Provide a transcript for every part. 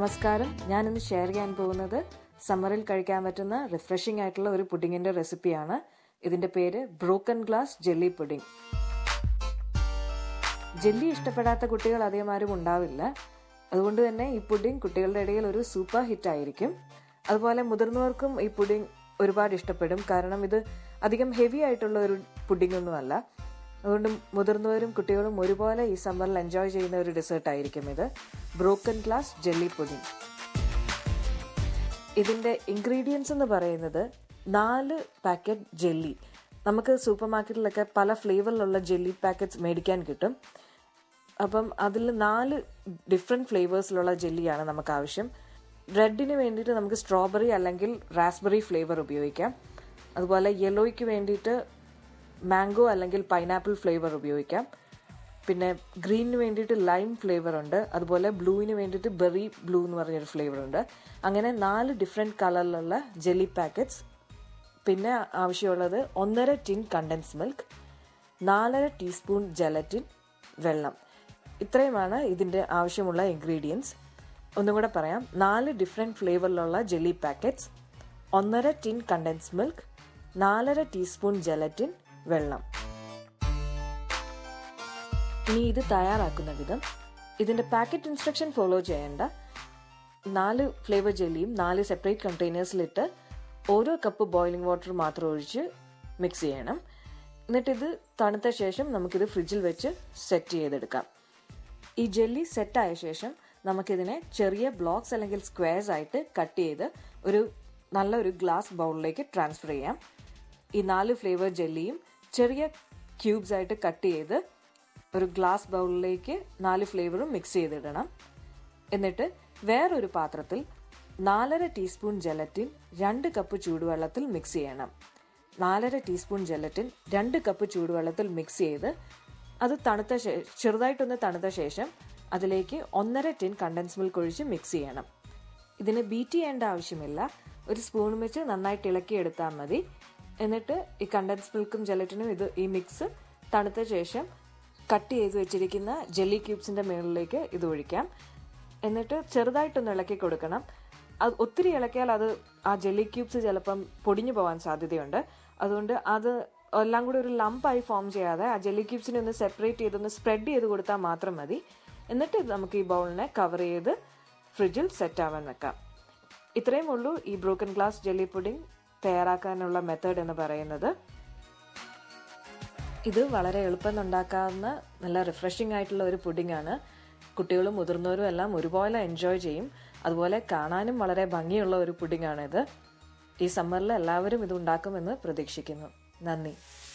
നമസ്കാരം ഞാനിന്ന് ഷെയർ ചെയ്യാൻ പോകുന്നത് സമ്മറിൽ കഴിക്കാൻ പറ്റുന്ന റിഫ്രഷിംഗ് ആയിട്ടുള്ള ഒരു പുഡിങ്ങിന്റെ റെസിപ്പിയാണ് ഇതിന്റെ പേര് broken glass jelly pudding jelly ഇഷ്ടപ്പെടാത്ത കുട്ടികൾ അധികം ആരും ഉണ്ടാവില്ല അതുകൊണ്ട് തന്നെ ഈ പുഡിംഗ് കുട്ടികളുടെ ഇടയിൽ ഒരു സൂപ്പർ ഹിറ്റ് ആയിരിക്കും അതുപോലെ മുതിർന്നവർക്കും ഈ പുഡിംഗ് ഒരുപാട് ഇഷ്ടപ്പെടും കാരണം ഇത് അധികം ഹെവി ആയിട്ടുള്ള ഒരു പുഡിംഗ് ഒന്നുമല്ല അതുകൊണ്ട് മുതിർന്നവരും കുട്ടികളും ഒരുപോലെ ഈ സമ്മറിൽ എൻജോയ് ചെയ്യുന്ന ഒരു ഡെസേർട്ട് ആയിരിക്കും ഇത് ബ്രോക്കൺ ഗ്ലാസ് ജെല്ലി പുഡിംഗ് ഇതിന്റെ ഇൻഗ്രീഡിയൻസ് എന്ന് പറയുന്നത് നാല് പാക്കറ്റ് ജെല്ലി നമുക്ക് സൂപ്പർ മാർക്കറ്റിലൊക്കെ പല ഫ്ലേവറിലുള്ള ജെല്ലി പാക്കറ്റ്സ് മേടിക്കാൻ കിട്ടും അപ്പം അതിൽ നാല് ഡിഫറെൻറ്റ് ഫ്ലേവേഴ്സിലുള്ള ജെല്ലിയാണ് നമുക്ക് ആവശ്യം റെഡിന് വേണ്ടിയിട്ട് നമുക്ക് സ്ട്രോബെറി അല്ലെങ്കിൽ റാസ്ബെറി ഫ്ലേവർ ഉപയോഗിക്കാം അതുപോലെ യെല്ലോയ്ക്ക് വേണ്ടിയിട്ട് മാംഗോ അല്ലെങ്കിൽ പൈനാപ്പിൾ ഫ്ലേവർ ഉപയോഗിക്കാം പിന്നെ ഗ്രീനിന് വേണ്ടിയിട്ട് ലൈം ഫ്ലേവർ ഉണ്ട് അതുപോലെ ബ്ലൂവിന് വേണ്ടിയിട്ട് ബെറി ബ്ലൂ എന്ന് പറഞ്ഞൊരു ഫ്ലേവർ ഉണ്ട് അങ്ങനെ നാല് ഡിഫറെൻറ്റ് കളറിലുള്ള ജെല്ലി പാക്കറ്റ്സ് പിന്നെ ആവശ്യമുള്ളത് ഒന്നര ടിൻ കണ്ടൻസ് മിൽക്ക് നാലര ടീസ്പൂൺ ജലറ്റിൻ വെള്ളം ഇത്രയുമാണ് ഇതിൻ്റെ ആവശ്യമുള്ള ഇൻഗ്രീഡിയൻസ് ഒന്നും കൂടെ പറയാം നാല് ഡിഫറെൻറ്റ് ഫ്ലേവറിലുള്ള ജെല്ലി പാക്കറ്റ്സ് ഒന്നര ടിൻ കണ്ടൻസ് മിൽക്ക് നാലര ടീസ്പൂൺ ജലറ്റിൻ വെള്ളം ഇനി ഇത് തയ്യാറാക്കുന്ന വിധം ഇതിന്റെ പാക്കറ്റ് ഇൻസ്ട്രക്ഷൻ ഫോളോ ചെയ്യേണ്ട നാല് ഫ്ലേവർ ജെല്ലിയും നാല് സെപ്പറേറ്റ് കണ്ടെയ്നേഴ്സിലിട്ട് ഓരോ കപ്പ് ബോയിലിംഗ് വാട്ടർ മാത്രം ഒഴിച്ച് മിക്സ് ചെയ്യണം എന്നിട്ട് ഇത് തണുത്ത ശേഷം നമുക്കിത് ഫ്രിഡ്ജിൽ വെച്ച് സെറ്റ് ചെയ്തെടുക്കാം ഈ ജെല്ലി സെറ്റായ ശേഷം നമുക്കിതിനെ ചെറിയ ബ്ലോക്സ് അല്ലെങ്കിൽ സ്ക്വയർസ് ആയിട്ട് കട്ട് ചെയ്ത് ഒരു നല്ലൊരു ഗ്ലാസ് ബൗളിലേക്ക് ട്രാൻസ്ഫർ ചെയ്യാം ഈ നാല് ഫ്ലേവർ ജെല്ലിയും ചെറിയ ക്യൂബ്സ് ആയിട്ട് കട്ട് ചെയ്ത് ഒരു ഗ്ലാസ് ബൗളിലേക്ക് നാല് ഫ്ലേവറും മിക്സ് ചെയ്തിടണം എന്നിട്ട് വേറൊരു പാത്രത്തിൽ നാലര ടീസ്പൂൺ ജലറ്റിൻ രണ്ട് കപ്പ് ചൂടുവെള്ളത്തിൽ മിക്സ് ചെയ്യണം നാലര ടീസ്പൂൺ ജലറ്റിൻ രണ്ട് കപ്പ് ചൂടുവെള്ളത്തിൽ മിക്സ് ചെയ്ത് അത് തണുത്ത ചെറുതായിട്ടൊന്ന് തണുത്ത ശേഷം അതിലേക്ക് ഒന്നര ടിൻ കണ്ടൻസ് മിൽക്ക് ഒഴിച്ച് മിക്സ് ചെയ്യണം ഇതിന് ബീറ്റ് ചെയ്യേണ്ട ആവശ്യമില്ല ഒരു സ്പൂൺ വെച്ച് നന്നായിട്ട് ഇളക്കിയെടുത്താൽ മതി എന്നിട്ട് ഈ കണ്ടൻസ് മിൽക്കും ജലറ്റിനും ഇത് ഈ മിക്സ് തണുത്ത ശേഷം കട്ട് ചെയ്ത് വെച്ചിരിക്കുന്ന ജെല്ലി ക്യൂബ്സിന്റെ മുകളിലേക്ക് ഇത് ഒഴിക്കാം എന്നിട്ട് ചെറുതായിട്ടൊന്ന് ഇളക്കി കൊടുക്കണം അത് ഒത്തിരി ഇളക്കിയാൽ അത് ആ ജെല്ലി ക്യൂബ്സ് ചിലപ്പം പൊടിഞ്ഞു പോകാൻ സാധ്യതയുണ്ട് അതുകൊണ്ട് അത് എല്ലാം കൂടി ഒരു ലംപായി ഫോം ചെയ്യാതെ ആ ജെല്ലി ക്യൂബ്സിനെ ഒന്ന് സെപ്പറേറ്റ് ചെയ്തൊന്ന് സ്പ്രെഡ് ചെയ്ത് കൊടുത്താൽ മാത്രം മതി എന്നിട്ട് നമുക്ക് ഈ ബൗളിനെ കവർ ചെയ്ത് ഫ്രിഡ്ജിൽ സെറ്റ് ആവാൻ വെക്കാം ഇത്രയും ഉള്ളൂ ഈ ബ്രോക്കൺ ഗ്ലാസ് ജെല്ലി പുഡിംഗ് തയ്യാറാക്കാനുള്ള മെത്തേഡ് എന്ന് പറയുന്നത് ഇത് വളരെ എളുപ്പം ഉണ്ടാക്കാവുന്ന നല്ല റിഫ്രഷിംഗ് ആയിട്ടുള്ള ഒരു പുഡിംഗ് ആണ് കുട്ടികളും മുതിർന്നവരും എല്ലാം ഒരുപോലെ എൻജോയ് ചെയ്യും അതുപോലെ കാണാനും വളരെ ഭംഗിയുള്ള ഒരു പുഡിംഗ് ആണ് ഇത് ഈ സമ്മറിൽ എല്ലാവരും ഇത് ഉണ്ടാക്കുമെന്ന് പ്രതീക്ഷിക്കുന്നു നന്ദി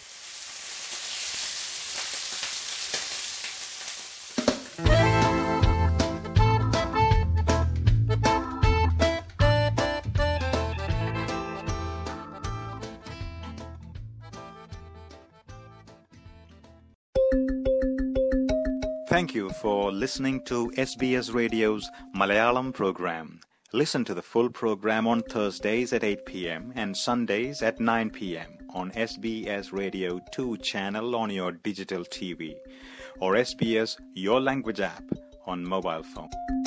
Thank you for listening to SBS Radio's Malayalam program. Listen to the full program on Thursdays at 8 p.m. and Sundays at 9 p.m. on SBS Radio 2 channel on your digital TV or SBS Your Language app on mobile phone.